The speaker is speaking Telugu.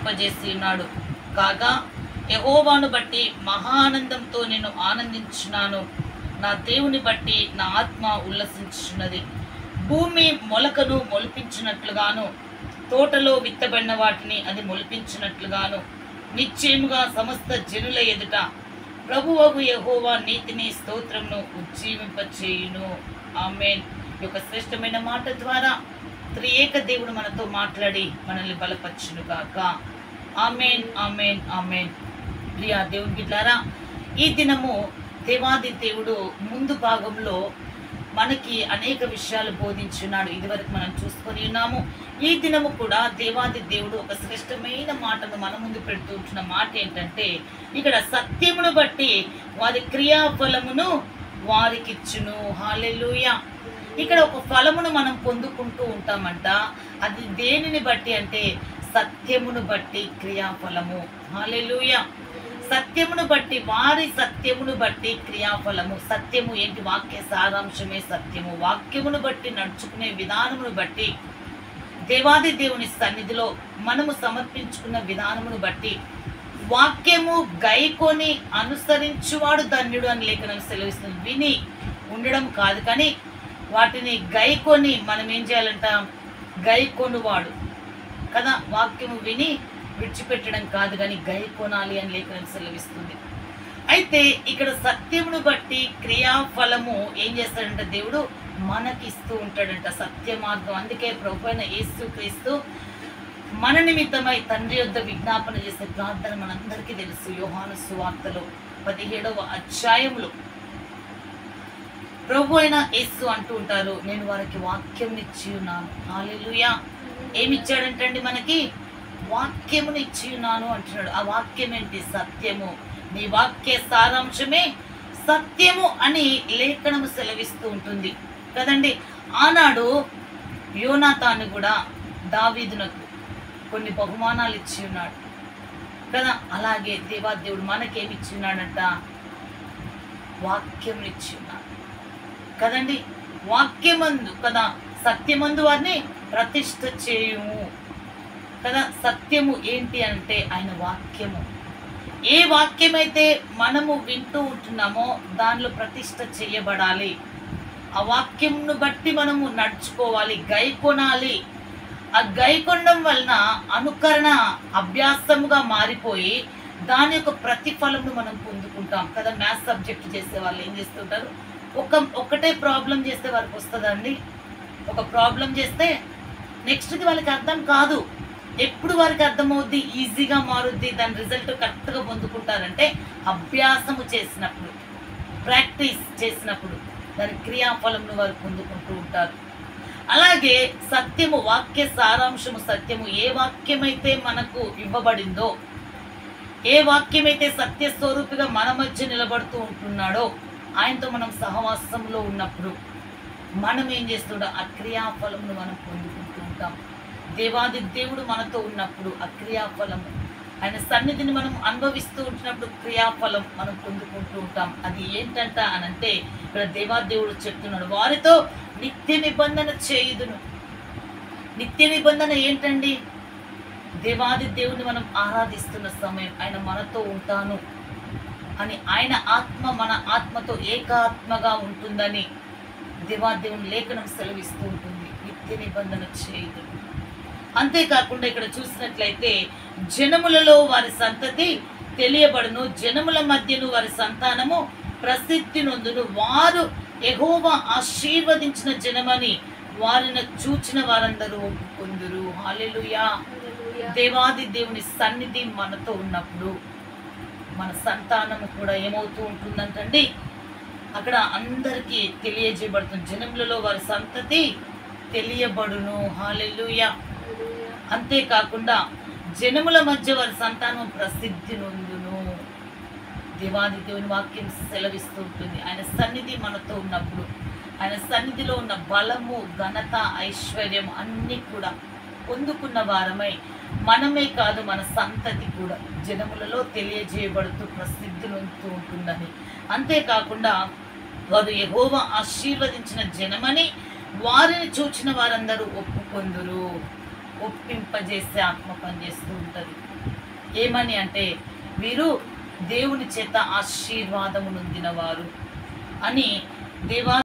ఉల్లాసింపజేసి ఉన్నాడు కాగా యహోవాను బట్టి మహానందంతో నేను ఆనందించున్నాను నా దేవుని బట్టి నా ఆత్మ ఉల్లసించున్నది భూమి మొలకను మొలిపించినట్లుగాను తోటలో విత్తబడిన వాటిని అది మొలిపించినట్లుగాను నిశ్చయముగా సమస్త జనుల ఎదుట ప్రభువగు యహోవా నీతిని స్తోత్రమును ఉజ్జీవింపచేయును ఆమెన్ ఈ యొక్క శ్రేష్టమైన మాట ద్వారా త్రియేక దేవుడు మనతో మాట్లాడి మనల్ని బలపరచును గాక ఆమెన్ ఆమెన్ ఆమెన్ ప్రియా దేవుని బిడ్డారా ఈ దినము దేవాది దేవుడు ముందు భాగంలో మనకి అనేక విషయాలు బోధించున్నాడు ఇదివరకు మనం చూసుకొని ఉన్నాము ఈ దినము కూడా దేవాది దేవుడు ఒక శ్రేష్టమైన మాటను మన ముందు పెడుతూ ఉంటున్న మాట ఏంటంటే ఇక్కడ సత్యమును బట్టి వారి క్రియాఫలమును వారికిచ్చును హాలెలూయా ఇక్కడ ఒక ఫలమును మనం పొందుకుంటూ ఉంటామంట అది దేనిని బట్టి అంటే సత్యమును బట్టి క్రియాఫలము హాలెలూయా సత్యమును బట్టి వారి సత్యమును బట్టి క్రియాఫలము సత్యము ఏంటి వాక్య సారాంశమే సత్యము వాక్యమును బట్టి నడుచుకునే విధానమును బట్టి దేవాది దేవుని సన్నిధిలో మనము సమర్పించుకున్న విధానమును బట్టి వాక్యము గైకొని అనుసరించువాడు ధన్యుడు అని లేఖనం సెలవిస్తుంది విని ఉండడం కాదు కానీ వాటిని గైకొని మనం ఏం చేయాలంట గైకొనువాడు కదా వాక్యము విని విడిచిపెట్టడం కాదు కానీ గై కొనాలి అని లేఖనం సెలవిస్తుంది అయితే ఇక్కడ సత్యమును బట్టి క్రియాఫలము ఏం చేస్తాడంట దేవుడు మనకిస్తూ ఉంటాడంట సత్య మార్గం అందుకే ప్రభు అయిన యేసు క్రీస్తు మన నిమిత్తమై తండ్రి యొద్ద విజ్ఞాపన చేసే ప్రార్థన మనందరికీ తెలుసు యోహాను సువార్తలో పదిహేడవ అధ్యాయంలో ప్రభు అయిన యేసు అంటూ ఉంటారు నేను వారికి వాక్యం ఇచ్చి ఉన్నాను హాలెలూయా ఏమి ఇచ్చాడంటండి మనకి వాక్యమును ఇచ్చి ఉన్నాను అంటున్నాడు ఆ వాక్యం ఏంటి సత్యము నీ వాక్య సారాంశమే సత్యము అని లేఖనము సెలవిస్తూ ఉంటుంది కదండి ఆనాడు యోనాతాను కూడా దావీదునకు కొన్ని బహుమానాలు ఇచ్చి ఉన్నాడు కదా అలాగే దేవాదేవుడు మనకేమి ఇచ్చి ఉన్నాడంట వాక్యం ఇచ్చి ఉన్నాడు కదండి వాక్యమందు కదా సత్యమందు వారిని ప్రతిష్ఠ చేయుము కదా సత్యము ఏంటి అంటే ఆయన వాక్యము ఏ వాక్యమైతే మనము వింటూ ఉంటున్నామో దానిలో ప్రతిష్ఠ చేయబడాలి ఆ వాక్యంను బట్టి మనము నడుచుకోవాలి గైకొనాలి ఆ గైకొనడం వలన అనుకరణ అభ్యాసముగా మారిపోయి దాని యొక్క ప్రతిఫలమును మనం పొందుకుంటాం కదా మ్యాథ్స్ సబ్జెక్ట్ చేసే వాళ్ళు ఏం చేస్తుంటారు ఒక ఒకటే ప్రాబ్లం చేస్తే వారికి వస్తుందండి ఒక ప్రాబ్లం చేస్తే నెక్స్ట్ది వాళ్ళకి అర్థం కాదు ఎప్పుడు వారికి అర్థమవుద్ది ఈజీగా మారుద్ది దాని రిజల్ట్ కరెక్ట్గా పొందుకుంటారంటే అభ్యాసము చేసినప్పుడు ప్రాక్టీస్ చేసినప్పుడు దాని క్రియాఫలంను వారు పొందుకుంటూ ఉంటారు అలాగే సత్యము వాక్య సారాంశము సత్యము ఏ వాక్యమైతే మనకు ఇవ్వబడిందో ఏ వాక్యమైతే సత్య స్వరూపిగా మన మధ్య నిలబడుతూ ఉంటున్నాడో ఆయనతో మనం సహవాసంలో ఉన్నప్పుడు మనం ఏం చేస్తుంటాం ఆ క్రియాఫలమును మనం పొందుకుంటూ ఉంటాం దేవాది దేవుడు మనతో ఉన్నప్పుడు ఆ క్రియాఫలము ఆయన సన్నిధిని మనం అనుభవిస్తూ ఉంటున్నప్పుడు క్రియాఫలం మనం పొందుకుంటూ ఉంటాం అది ఏంటంట అని అంటే ఇక్కడ దేవాదేవుడు చెప్తున్నాడు వారితో నిత్య నిబంధన చేయుదును నిత్య నిబంధన ఏంటండి దేవాది దేవుని మనం ఆరాధిస్తున్న సమయం ఆయన మనతో ఉంటాను అని ఆయన ఆత్మ మన ఆత్మతో ఏకాత్మగా ఉంటుందని దేవాదేవుని లేఖనం సెలవిస్తూ ఉంటుంది నిత్య నిబంధన చేయదు అంతేకాకుండా ఇక్కడ చూసినట్లయితే జనములలో వారి సంతతి తెలియబడును జనముల మధ్యను వారి సంతానము ప్రసిద్ధి నొందును వారు ఎహోవా ఆశీర్వదించిన జనమని వారిని చూచిన వారందరూ ఒప్పుకొందురు హాలెలుయా దేవాది దేవుని సన్నిధి మనతో ఉన్నప్పుడు మన సంతానము కూడా ఏమవుతూ ఉంటుందంటండి అక్కడ అందరికీ తెలియజేయబడుతుంది జనములలో వారి సంతతి తెలియబడును హాలెలుయా అంతేకాకుండా జనముల మధ్య వారి సంతానం ప్రసిద్ధి నొందును దేవాది దేవుని వాక్యం సెలవిస్తూ ఉంటుంది ఆయన సన్నిధి మనతో ఉన్నప్పుడు ఆయన సన్నిధిలో ఉన్న బలము ఘనత ఐశ్వర్యం అన్నీ కూడా పొందుకున్న వారమై మనమే కాదు మన సంతతి కూడా జనములలో తెలియజేయబడుతూ ప్రసిద్ధి నొందుతూ ఉంటుందని అంతేకాకుండా వారు యెహోవా ఆశీర్వదించిన జనమని వారిని చూచిన వారందరూ ఒప్పుకొందురు ఒప్పింపజేసే ఆత్మ పనిచేస్తూ ఉంటుంది ఏమని అంటే వీరు దేవుని చేత ఆశీర్వాదము నొందిన వారు అని దేవా